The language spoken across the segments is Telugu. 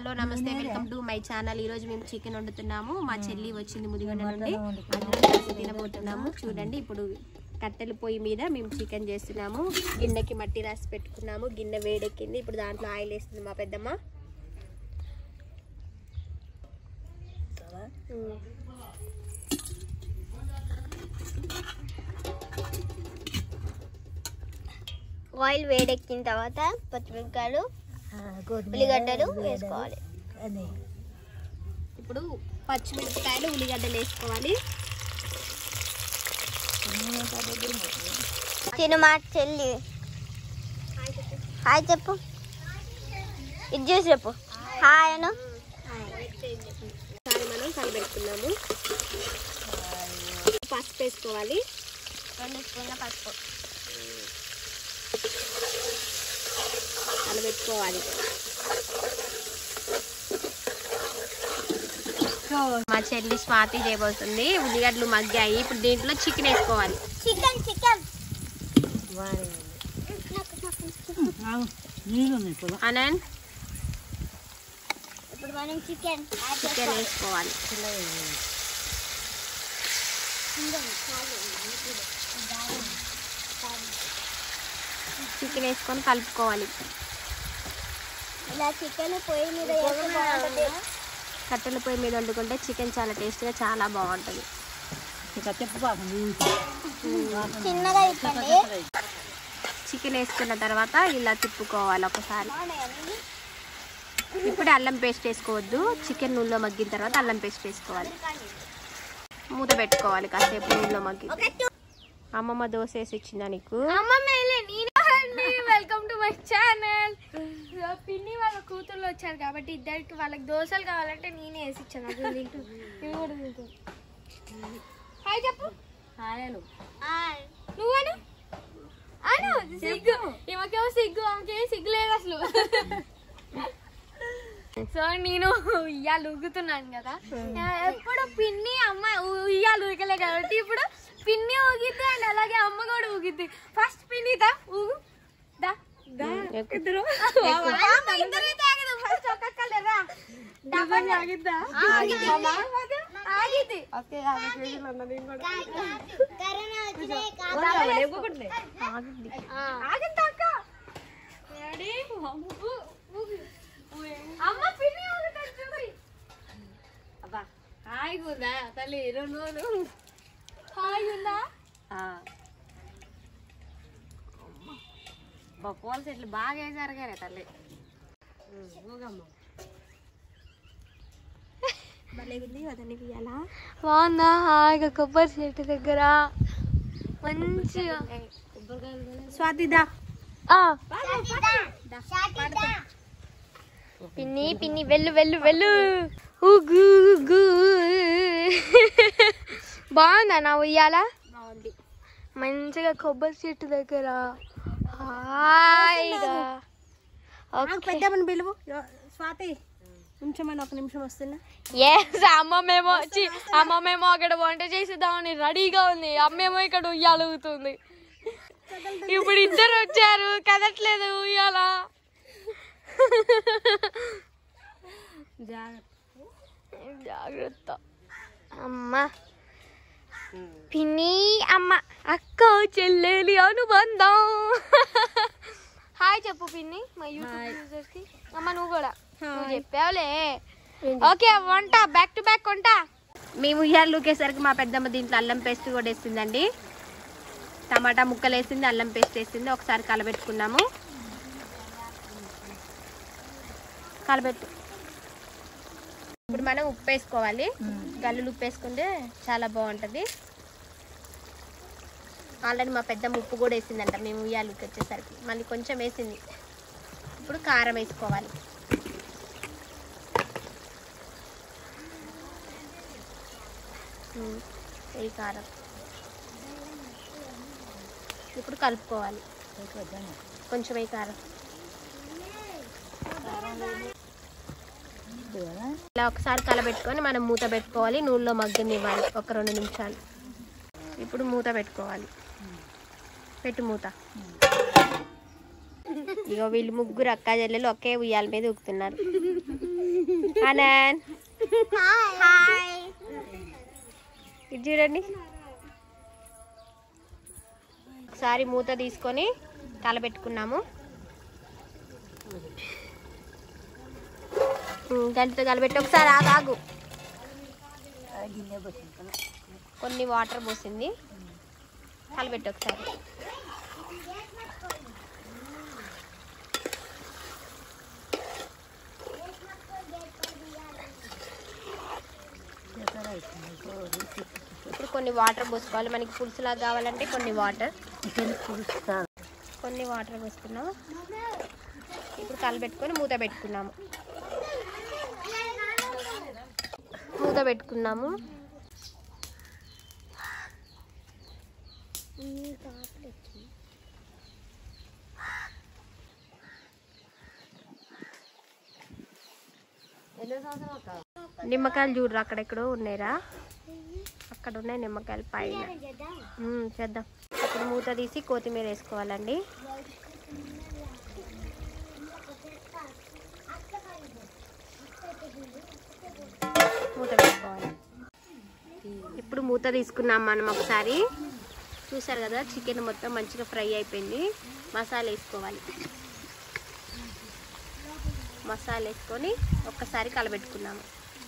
హలో నమస్తే వెల్కమ్ టు మై ఛానల్ ఈ రోజు మేము చికెన్ వండుతున్నాము మా చెల్లి వచ్చింది ముదిగొండ నుండి అందరం కలిసి తినబోతున్నాము చూడండి ఇప్పుడు కట్టెల పొయ్యి మీద మేము చికెన్ చేస్తున్నాము గిన్నెకి మట్టి రాసి పెట్టుకున్నాము గిన్నె వేడెక్కింది ఇప్పుడు దాంట్లో ఆయిల్ వేస్తుంది మా పెద్దమ్మ ఉమ్. ఆయిల్ వేడెక్కిన తర్వాత పచ్చిమిరపకాయలు ఉల్లిగడ్డలు వేసుకోవాలి ఇప్పుడు పచ్చిమిరపకాయలు ఉల్లిగడ్డలు వేసుకోవాలి తిను మా చెల్లి హాయ్ చెప్పు ఇది చూసి చెప్పు హాయ్ అను ఒకసారి మనం కలబెట్టుకున్నాము పసుపు వేసుకోవాలి రెండు స్పూన్ల పసుపు కలబెట్టుకోవాలి మా చెల్లి స్వాతి చేయబోతుంది ఉల్లిగడ్డలు మగ్గాయి ఇప్పుడు దీంట్లో చికెన్ వేసుకోవాలి చికెన్ చికెన్ అనంత్ ఇప్పుడు మనం చికెన్ చికెన్ వేసుకోవాలి చికెన్ వేసుకొని కలుపుకోవాలి ఇలా చికెన్ పొయ్యి మీద వేస్తే బాగుంటుంది కట్టెల పొయ్యి మీద వండుకుంటే చికెన్ చాలా టేస్ట్గా చాలా బాగుంటుంది చిన్నగా ఇప్పండి చికెన్ వేసుకున్న తర్వాత ఇలా తిప్పుకోవాలి ఒకసారి ఇప్పుడు అల్లం పేస్ట్ వేసుకోవద్దు చికెన్ నూనెలో మగ్గిన తర్వాత అల్లం పేస్ట్ వేసుకోవాలి మూత పెట్టుకోవాలి కాసేపు నూనెలో మగ్గి అమ్మమ్మ దోశ వేసి ఇచ్చిందా నీకు వెల్కమ్ టు మై ఛానల్ పిన్ని వాళ్ళ కూతుర్లు వచ్చారు కాబట్టి ఇద్దరికి వాళ్ళకి దోశలు కావాలంటే నేనే వేసి ఇచ్చాను అది తింటూ ఇవి కూడా తింటూ హాయ్ చెప్పు నువ్వను అను సిగ్గు ఈమెకేమో సిగ్గు ఆమెకేమో సిగ్గు లేదు అసలు సో నేను ఉయ్యాలు ఊగుతున్నాను కదా ఎప్పుడు పిన్ని అమ్మ ఉ- ఉయ్యాలు ఊగలే కాబట్టి ఇప్పుడు పిన్ని ఊగిద్ది అండ్ అలాగే అమ్మ కూడా ఊగిద్ది ఫస్ట్ పిన్ని దా ఊగు దా దా ఎక్కు. ఇద్దరు అమ్మ ఇద్దరు తాగదు ఫస్ట్ ఒక్కొక్కరు రా డబ్బని ఆగిద్దా ఆగిద్ది ఆగింది అక్క రెడీ ఊగు ఊగు అమ్మ పిన్ని ఊగుతుంది చూపి హాయ్ గుందా తల్లి రెండు హాయ్ ఉందా పూల చెట్లు బాగా వేసారు కానీ తల్లి ఊగమ్మ భలేగుంది వదని ఇయ్యాలా బాగుందా హాయిగా కొబ్బరి చెట్టు దగ్గర మంచిగా స్వాతిదా ఆ. పిన్ని పిన్ని వెళ్ళు వెళ్ళు వెళ్ళు ఊగు ఊగు. బాగుందా నా ఉయ్యాల బాగుంది మంచిగా కొబ్బరి చెట్టు దగ్గర హాయిగా ఓకే పెద్దమ్మని పిలువు స్వాతి నిమిషమని ఒక నిమిషం వస్తున్నా ఎస్ అమ్మమేమో చి అమ్మమేమో అక్కడ వంట చేసేద్దామని రెడీగా ఉంది అమ్మేమో ఇక్కడ ఉయ్యాలుగుతుంది ఇప్పుడు ఇద్దరు వచ్చారు కదట్లేదు ఉయ్యాల జాగ్రత్త అమ్మ పిన్ని అమ్మ అక్క చెల్లెలి అనుబంధం హాయ్ చెప్పు పిన్ని మా యూట్యూబ్ యూజర్స్ కి అమ్మ నువ్వు కూడా నువ్వు చెప్పావులే ఓకే వంట బ్యాక్ టు బ్యాక్ వంట మేము ఉయ్యాలు లూకేసరికి మా పెద్దమ్మ దీంట్లో అల్లం పేస్ట్ కూడా వేసిందండి టమాటా ముక్కలు వేసింది అల్లం పేస్ట్ వేసింది ఒకసారి కలబెట్టుకున్నాము కలబెట్టు ఇప్పుడు మనం ఉప్పు వేసుకోవాలి గల్లులు ఉప్పు వేసుకుంటే చాలా బాగుంటుంది ఆల్రెడీ మా పెద్దమ్మ ఉప్పు కూడా వేసిందంట మేము ఉయ్యాలకి వచ్చేసరికి మళ్ళీ కొంచెం వేసింది ఇప్పుడు కారం వేసుకోవాలి ఉమ్, ఈ కారం ఇప్పుడు కలుపుకోవాలి కొంచెం ఈ కారం ఇలా ఒకసారి కలబెట్టుకొని మనం మూత పెట్టుకోవాలి నూనెలో మగ్గనివ్వాలి ఒక రెండు నిమిషాలు ఇప్పుడు మూత పెట్టుకోవాలి పెట్టు మూత ఇగో వీళ్ళు ముగ్గురు అక్క చెల్లెలు ఒకే ఉయ్యాల మీద ఊగుతున్నారు ఆనంద్ హాయ్ ఇది చూడండి ఒకసారి మూత తీసుకొని కలబెట్టుకున్నాము ఉమ్, గంటతో కలబెట్టి ఒకసారి ఆగు ఆగు కొన్ని వాటర్ పోసింది కలబెట్టి ఒకసారి ఇప్పుడు కొన్ని వాటర్ పోసుకోవాలి మనకి పులుసులాగా కావాలంటే కొన్ని వాటర్ కొన్ని వాటర్ పోసుకున్నాం ఇప్పుడు కలబెట్టుకొని మూత పెట్టుకున్నాము మూత పెట్టుకున్నాము నిమ్మకాయలు చూడరు అక్కడెక్కడో ఉన్నాయిరా అక్కడ ఉన్నాయి నిమ్మకాయలు పైన మ్మ్, చేద్దాం ఇప్పుడు మూత తీసి కొత్తిమీర వేసుకోవాలండి మూత వేసుకోవాలి ఇప్పుడు మూత తీసుకున్నాం మనం ఒకసారి చూసారు కదా చికెన్ మొత్తం మంచిగా ఫ్రై అయిపోయింది మసాలా వేసుకోవాలి మసాలా వేసుకొని ఒక్కసారి కలబెట్టుకున్నాము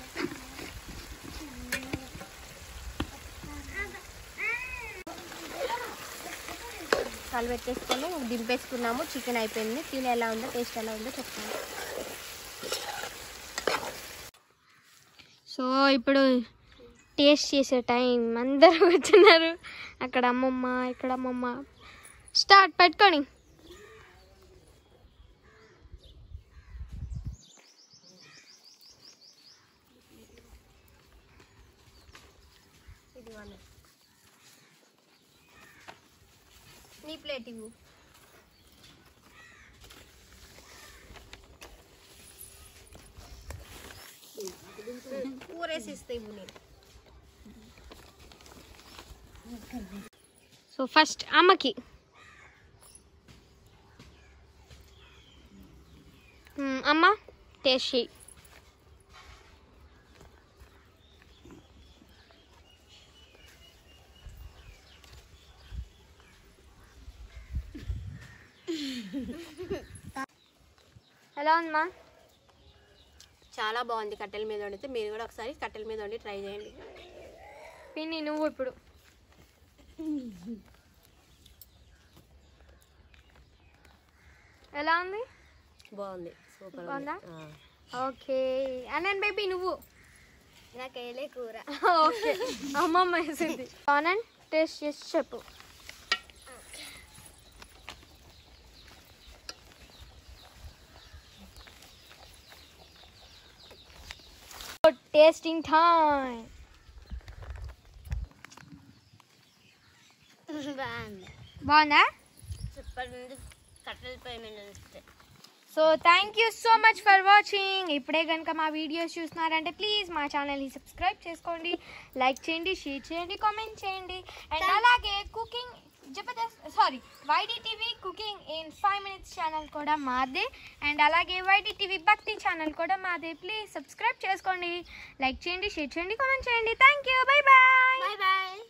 కలబెట్టేసుకొని దింపేసుకున్నాము చికెన్ అయిపోయింది తిని ఎలా ఉందో టేస్ట్ ఎలా ఉందో చెప్తాను సో ఇప్పుడు టేస్ట్ చేసే టైం అందరూ వచ్చినారు అక్కడ అమ్మమ్మ ఇక్కడ అమ్మమ్మ స్టార్ట్ పెట్టుకొని నీ ప్లేట్ ఇవ్వు కూరేసి ఇస్తే ఇవ్వు నేను సో ఫస్ట్ అమ్మకి మ్మ్, అమ్మ టేస్ట్ చేయి ఎలా ఉందమ్మా చాలా బాగుంది కట్టెల మీద వండితే మీరు కూడా ఒకసారి కట్టెల మీద వండి ట్రై చేయండి పిన్ని నువ్వు ఇప్పుడు ఎలా ఉంది బాగుంది సూపర్ బాగుందా ఓకే అనంత్ బేబీ నువ్వు నాకు వేయలే కూర ఓకే అమ్మమ్మ వేసింది ఆనంద్ టేస్ట్ చేసి చెప్పు టేస్టింగ్ టైం బాగుంది బాగుందా సూపర్ ఉంది కట్టెల పొయ్యి మీద చూస్తే so thank you so much for watching ఇప్పుడే కనుక మా వీడియోస్ చూస్తున్నారంటే ప్లీజ్ మా ఛానల్ని సబ్స్క్రైబ్ చేసుకోండి లైక్ చేయండి షేర్ చేయండి కామెంట్ చేయండి అండ్ అలాగే cooking Jabardasth sorry Y D TV cooking in five minutes channel కూడా మాదే అండ్ అలాగే వైడి టీవీ భక్తి ఛానల్ కూడా మాదే ప్లీజ్ సబ్స్క్రైబ్ చేసుకోండి లైక్ చేయండి షేర్ చేయండి కామెంట్ చేయండి thank you bye bye bye bye